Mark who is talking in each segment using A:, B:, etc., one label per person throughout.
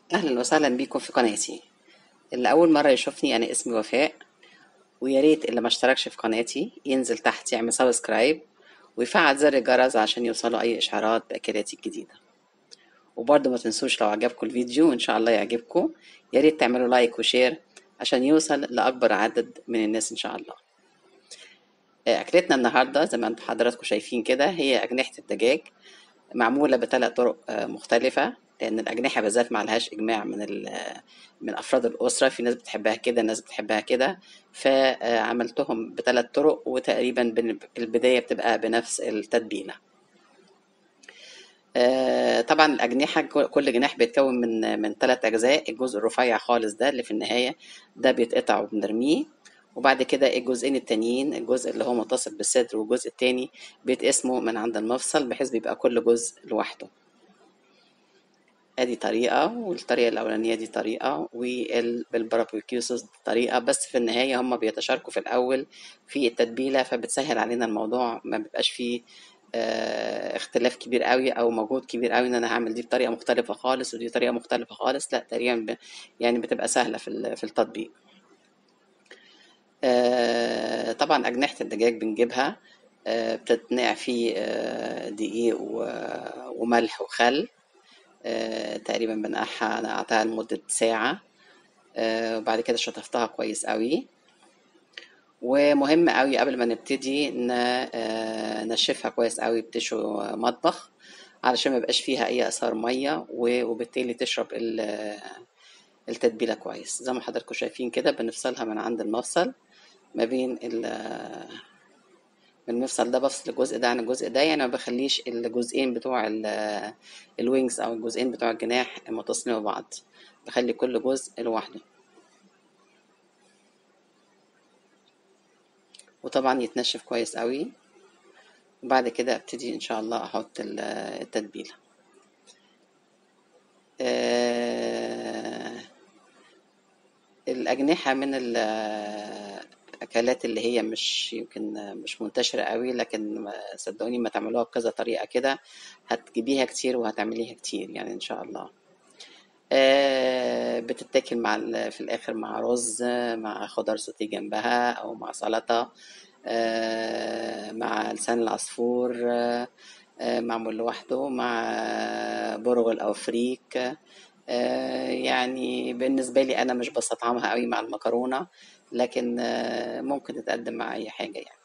A: أهلا وسهلا بيكم في قناتي اللي أول مرة يشوفني أنا اسمي وفاء ويا ريت اللي ما اشتركش في قناتي ينزل تحت يعمل سبسكرايب ويفعل زر الجرس عشان يوصله أي إشعارات بأكلاتي الجديدة وبرضه ما تنسوش لو عجبكم الفيديو وإن شاء الله يعجبكم يا ريت تعملوا لايك وشير عشان يوصل لأكبر عدد من الناس إن شاء الله أكلتنا النهاردة زي ما انتم حضراتكم شايفين كده هي أجنحة الدجاج معمولة بثلاث طرق آه، مختلفة لأن الأجنحة بالذات معلهاش إجماع من ال- من أفراد الأسرة في ناس بتحبها كده ناس بتحبها كده فعملتهم بثلاث طرق وتقريبا بن- البداية بتبقى بنفس التتبيلة آه، طبعا الأجنحة كل كل جناح بيتكون من من ثلاث أجزاء الجزء الرفيع خالص ده اللي في النهاية ده بيتقطع وبنرميه وبعد كده الجزئين التانيين الجزء اللي هو متصل بالصدر والجزء التاني بيتقسموا من عند المفصل بحيث بيبقى كل جزء لوحده ادي طريقة والطريقة الأولانية دي طريقة والبارابيكيو صوص دي طريقة بس في النهاية هما بيتشاركوا في الأول في التتبيلة فبتسهل علينا الموضوع ما بيبقاش فيه آه، اختلاف كبير قوي او مجهود كبير قوي ان انا هعمل دي بطريقه مختلفه خالص ودي طريقه مختلفه خالص لا تقريبا ب... يعني بتبقى سهله في ال- في التطبيق آه، طبعا أجنحة الدجاج بنجيبها آه، بتتنقع في آه، دقيق و- وملح وخل آه، تقريبا بنقعها نقعتها لمدة ساعة آه، وبعد كده شطفتها كويس قوي ومهم قوي قبل ما نبتدي ن- آه، نشفها كويس قوي بتشو مطبخ علشان ما يبقاش فيها اي اثار ميه و- وبالتالي تشرب ال- التتبيله كويس زي ما حضراتكم شايفين كده بنفصلها من عند المفصل ما بين ال- من المفصل ده بفصل الجزء ده عن الجزء ده يعني ما بخليش الجزئين بتوع ال- الوينجز او الجزئين بتوع الجناح متصلين ببعض بخلي كل جزء لوحده وطبعا يتنشف كويس قوي وبعد كده ابتدي ان شاء الله احط ال- التتبيله آه، الأجنحة من الأكلات اللي هي مش يمكن مش منتشرة قوي لكن ما- صدقوني ما تعملوها بكذا طريقة كده هتجيبيها كتير وهتعمليها كتير يعني إن شاء الله آه، بتتاكل مع ال- في الآخر مع رز مع خضار سوتيه جنبها أو مع سلطة آه، مع لسان العصفور آه، آه، معمول لوحده مع برغل أو فريك آه، يعني بالنسبة لي أنا مش بستطعمها قوي مع المكرونة لكن آه، ممكن تتقدم مع أي حاجة يعني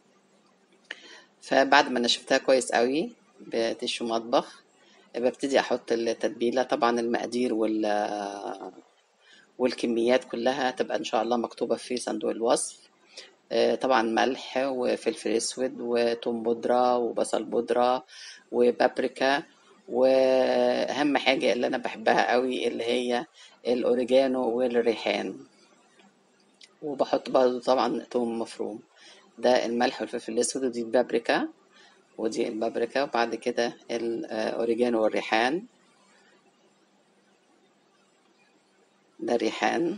A: فبعد ما نشفتها كويس قوي بتشو مطبخ ببتدي أحط التتبيلة طبعا المقادير وال والكميات كلها تبقى إن شاء الله مكتوبة في صندوق الوصف آه، طبعا ملح وفلفل اسود وتوم بودرة وبصل بودرة وبابريكا واهم حاجة اللي انا بحبها قوي اللي هي الاوريجانو والريحان وبحط برضه طبعا توم مفروم ده الملح والفلفل الاسود ودي البابريكا ودي البابريكا وبعد كده الاوريجانو والريحان ده الريحان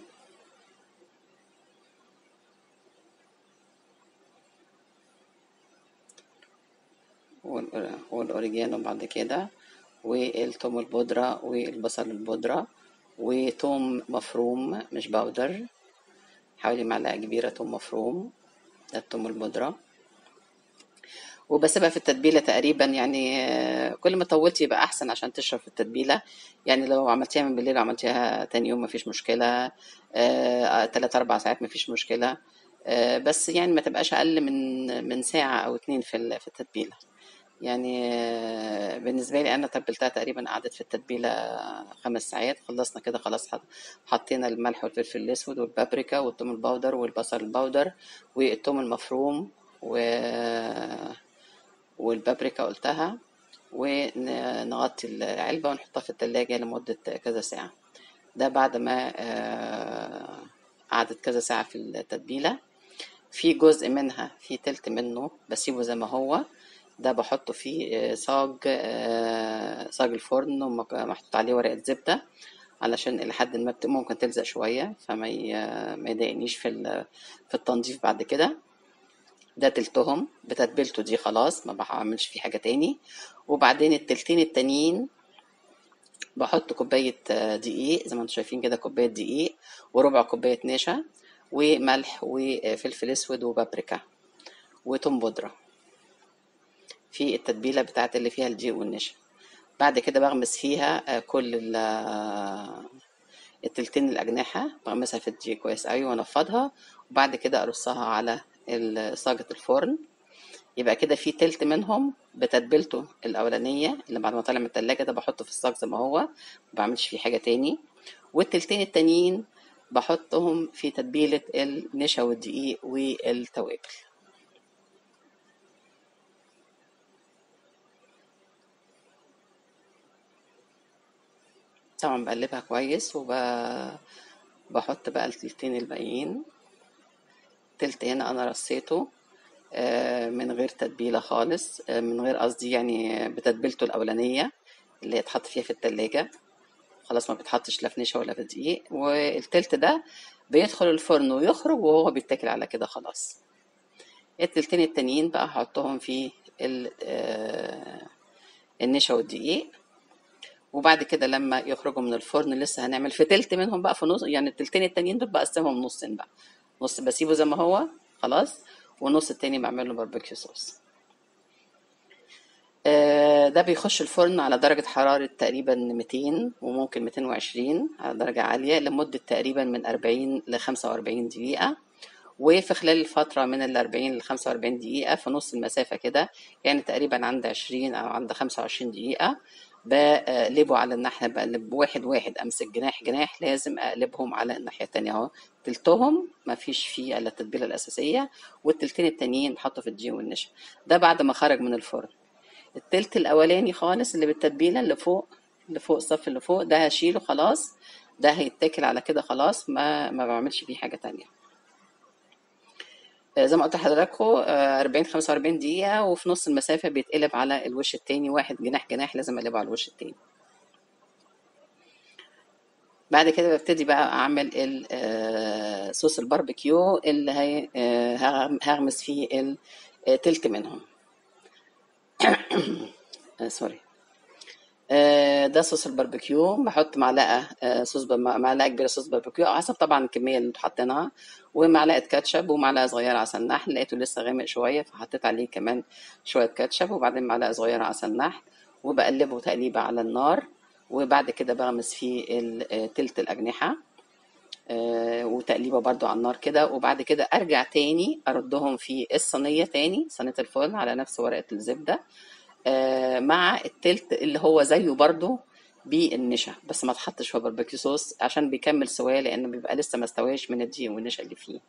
A: والأور- والأوريجانو بعد كده والثوم البودرة والبصل البودرة وثوم مفروم مش باودر حوالي معلقة كبيرة ثوم مفروم ده الثوم البودرة وبسيبها في التتبيلة تقريبا يعني آه، كل ما طولتي يبقى أحسن عشان تشرب في التتبيلة يعني لو عملتيها من بالليل وعملتيها تاني يوم مفيش مشكلة آه، تلات أربع ساعات مفيش مشكلة آه، بس يعني ما تبقاش أقل من من ساعة أو اتنين في ال- في التتبيلة يعني آه، بالنسبة لي أنا تبلتها تقريبا قعدت في التتبيلة خمس ساعات خلصنا كده خلاص حط- حطينا الملح والفلفل الأسود والبابريكا والثوم البودر والبصل البودر والثوم المفروم و... والبابريكا قلتها ونغطي العلبة ونحطها في التلاجة لمدة كذا ساعة ده بعد ما آه، قعدت كذا ساعة في التتبيلة في جزء منها في تلت منه بسيبه زي ما هو ده بحطه في آه، صاج آه، صاج الفرن ومحطوط عليه ورقة زبدة علشان لحد ما بت- ممكن تلزق شوية فما ي- ما يضايقنيش في ال- في التنظيف بعد كده ده تلتهم بتتبيلته دي خلاص ما بعملش فيه حاجة تاني وبعدين التلتين التانيين بحط كوباية آه، دقيق زي ما انتم شايفين كده كوباية دقيق وربع كوباية نشا وملح وفلفل اسود وبابريكا وتوم بودرة في التتبيلة بتاعت اللي فيها الدقيق والنشا بعد كده بغمس فيها آه، كل ال- آه، التلتين الأجنحة بغمسها في الدقيق كويس أوي وأنفضها وبعد كده أرصها على ال- صاجة الفرن يبقى كده في تلت منهم بتتبيلته الأولانية اللي بعد ما طالع من التلاجة ده بحطه في الصاج زي ما هو ما بعملش فيه حاجة تاني والتلتين التانيين بحطهم في تتبيلة النشا والدقيق والتوابل طبعا بقلبها كويس وبحط بقى التلتين الباقيين تلت هنا انا رصيته آه، من غير تتبيلة خالص آه، من غير قصدي يعني بتتبيلته الأولانية اللي اتحط فيها في التلاجة خلاص ما بيتحطش لا في نشا ولا في دقيق والتلت ده بيدخل الفرن ويخرج وهو بيتاكل على كده خلاص التلتين التانيين بقى هحطهم في ال- آه، النشا والدقيق وبعد كده لما يخرجوا من الفرن لسه هنعمل في تلت منهم بقى في نص يعني التلتين التانيين دول بقسمهم نصين بقى نص بسيبه زي ما هو خلاص والنص التاني بعمل له باربيكيو صوص آه، ده بيخش الفرن على درجة حرارة تقريبا 200 وممكن 220 على درجة عالية لمدة تقريبا من 40 ل 45 دقيقة وفي خلال الفترة من ال 40 ل 45 دقيقة في نص المسافة كده يعني تقريبا عند 20 أو عند 25 دقيقة بقلبه على الناحية بقلب واحد واحد أمسك جناح جناح لازم أقلبهم على الناحية التانية أهو تلتهم مفيش فيه إلا التتبيلة الأساسية والتلتين التانيين بحطه في الدقيق والنشا ده بعد ما خرج من الفرن التلت الاولاني خالص اللي بالتتبيله اللي فوق اللي فوق الصف اللي فوق ده هشيله خلاص ده هيتاكل على كده خلاص ما ما بعملش فيه حاجه تانية آه، زي ما قلت لحضراتكم آه، 40 45 دقيقه وفي نص المسافه بيتقلب على الوش التاني واحد جناح جناح لازم اقلبه على الوش التاني بعد كده ببتدي بقى اعمل ال- آه، صوص الباربيكيو اللي هي آه، هغم- هغمس فيه التلت منهم آه، سوري آه، ده صوص الباربيكيو بحط معلقه آه، صوص ب- معلقه كبيره صوص باربيكيو على حسب طبعا الكميه اللي انتوا حاطينها ومعلقه كاتشب ومعلقه صغيره عسل نحل لقيته لسه غامق شويه فحطيت عليه كمان شويه كاتشب وبعدين معلقه صغيره عسل نحل وبقلبه تقليبه على النار وبعد كده بغمس فيه ال- آه، تلت الاجنحه آه، وتقليبه برضو على النار كده وبعد كده ارجع تاني اردهم في الصينيه تاني صينيه الفرن على نفس ورقه الزبده آه، مع التلت اللي هو زيه برضو بالنشا بس ما تحطش في باربيكيو صوص عشان بيكمل سواه لانه بيبقى لسه ما استواش من الدقيق والنشا اللي فيه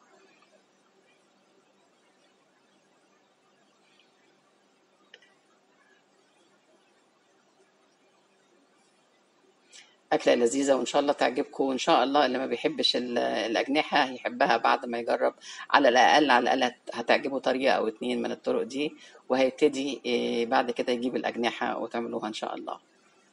A: أكلة لذيذة وإن شاء الله تعجبكم وإن شاء الله اللي ما بيحبش ال- الأجنحة هيحبها بعد ما يجرب على الأقل على الأقل هت- هتعجبه طريقة أو اتنين من الطرق دي وهيبتدي إيه، بعد كده يجيب الأجنحة وتعملوها إن شاء الله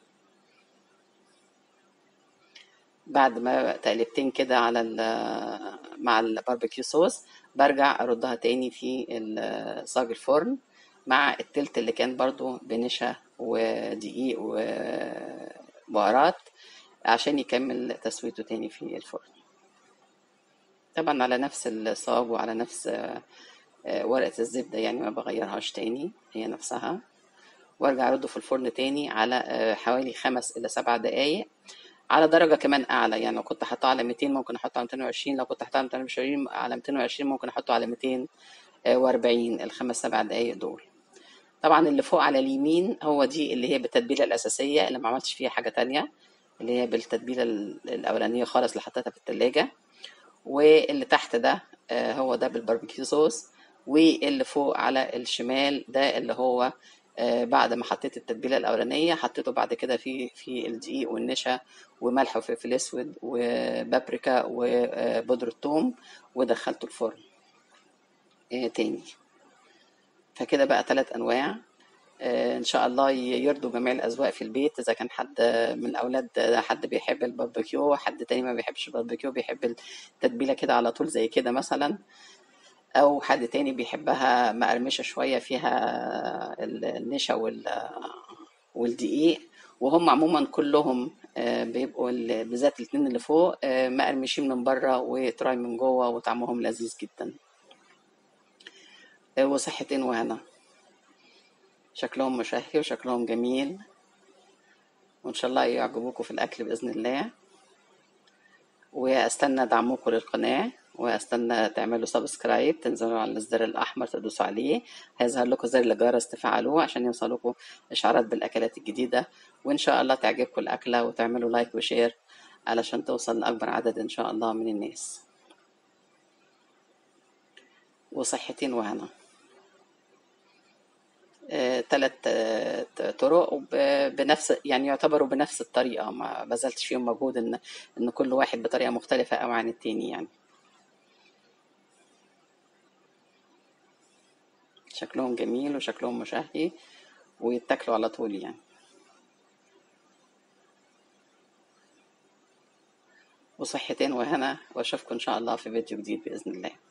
A: بعد ما تقلبتين كده على ال- مع الباربيكيو صوص برجع أردها تاني في ال- صاج الفرن مع التلت اللي كان برضو بنشا ودقيق وبهارات عشان يكمل تسويته تاني في الفرن طبعا على نفس الصاج وعلى نفس آه، آه، ورقة الزبدة يعني ما بغيرهاش تاني هي نفسها وارجع ارده في الفرن تاني على آه، حوالي خمس الى سبع دقايق على درجة كمان اعلى يعني لو كنت حاطه على 200 ممكن احطه على 220 لو كنت حاطه على 220 على 220 ممكن احطه على 240 الخمس سبع دقايق دول طبعا اللي فوق على اليمين هو دي اللي هي بالتتبيلة الأساسية اللي ما عملتش فيها حاجة تانية اللي هي بالتتبيلة ال- الأولانية خالص اللي حطيتها في التلاجة واللي تحت ده آه، هو ده بالباربيكيو صوص واللي فوق على الشمال ده اللي هو آه، بعد ما حطيت التتبيلة الأولانية حطيته بعد كده في في الدقيق والنشا وملح وفلفل أسود وبابريكا وبودرة ثوم ودخلته الفرن آه، تاني فكده بقى ثلاث أنواع آه، ان شاء الله ي- يرضوا جميع الاذواق في البيت اذا كان حد من الاولاد حد بيحب الباربيكيو حد تاني ما بيحبش الباربيكيو بيحب التتبيله كده على طول زي كده مثلا او حد تاني بيحبها مقرمشه شويه فيها ال- النشا وال- والدقيق وهم عموما كلهم آه، بيبقوا ال- بالذات الاتنين اللي فوق آه، مقرمشين من بره وطراي من جوه وطعمهم لذيذ جدا آه، وصحتين وهنا شكلهم مشهي وشكلهم جميل وإن شاء الله يعجبوكم في الأكل بإذن الله واستنى دعمكم للقناة واستنى تعملوا سبسكرايب تنزلوا على الزر الأحمر تدوسوا عليه هيظهر لكم زر الجرس تفعلوه عشان يوصلكم إشعارات بالأكلات الجديدة وإن شاء الله تعجبكم الأكلة وتعملوا لايك وشير علشان توصل لأكبر عدد إن شاء الله من الناس وصحتين وهنا ثلاث طرق وب- بنفس يعني يعتبروا بنفس الطريقة ما بذلتش فيهم مجهود إن إن كل واحد بطريقة مختلفة أو عن التاني يعني شكلهم جميل وشكلهم مشهي ويتاكلوا على طول يعني وصحتين وهنا واشوفكم ان شاء الله في فيديو جديد باذن الله